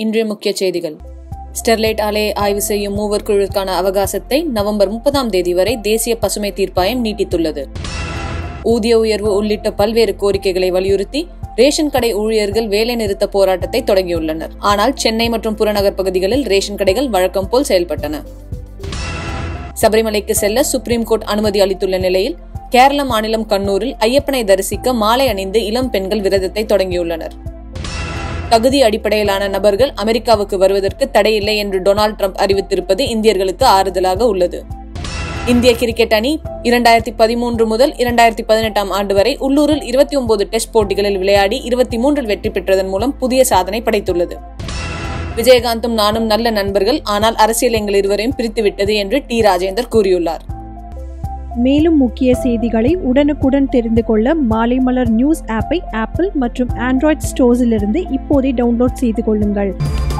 இன்றைய முக்கிய செய்திகள் ஸ்டெர்லைட் ஆலையை ஆய்வு செய்யும் மூவர் குழுவிற்கான அவகாசத்தை நவம்பர் முப்பதாம் தேதி வரை தேசிய பசுமை தீர்ப்பாயம் நீட்டித்துள்ளது ஊதிய உயர்வு உள்ளிட்ட பல்வேறு கோரிக்கைகளை வலியுறுத்தி ரேஷன் கடை ஊழியர்கள் வேலைநிறுத்த போராட்டத்தை தொடங்கியுள்ளனர் ஆனால் சென்னை மற்றும் புறநகர் பகுதிகளில் ரேஷன் கடைகள் வழக்கம் போல் செயல்பட்டன சபரிமலைக்கு செல்ல சுப்ரீம் கோர்ட் அனுமதி அளித்துள்ள நிலையில் கேரள மாநிலம் கண்ணூரில் ஐயப்பனை தரிசிக்க மாலை அணிந்து இளம் பெண்கள் விரதத்தை தொடங்கியுள்ளனர் தகுதி அடிப்படையிலான நபர்கள் அமெரிக்காவுக்கு வருவதற்கு தடையில்லை என்று டொனால்டு ட்ரம்ப் அறிவித்திருப்பது இந்தியர்களுக்கு ஆறுதலாக உள்ளது இந்திய கிரிக்கெட் அணி இரண்டாயிரத்தி பதிமூன்று முதல் இரண்டாயிரத்தி பதினெட்டாம் ஆண்டு வரை உள்ளூரில் இருபத்தி ஒன்பது டெஸ்ட் போட்டிகளில் விளையாடி இருபத்தி மூன்றில் வெற்றி பெற்றதன் மூலம் புதிய சாதனை படைத்துள்ளது விஜயகாந்தும் நானும் நல்ல நண்பர்கள் ஆனால் அரசியல் எங்கள் இருவரையும் பிரித்துவிட்டது என்று டி ராஜேந்தர் கூறியுள்ளார் மேலும் முக்கிய செய்திகளை உடனுக்குடன் தெரிந்து கொள்ள மாலை மலர் நியூஸ் ஆப்பை ஆப்பிள் மற்றும் ஆண்ட்ராய்ட் ஸ்டோர்ஸிலிருந்து இப்போதே டவுன்லோட் செய்து கொள்ளுங்கள்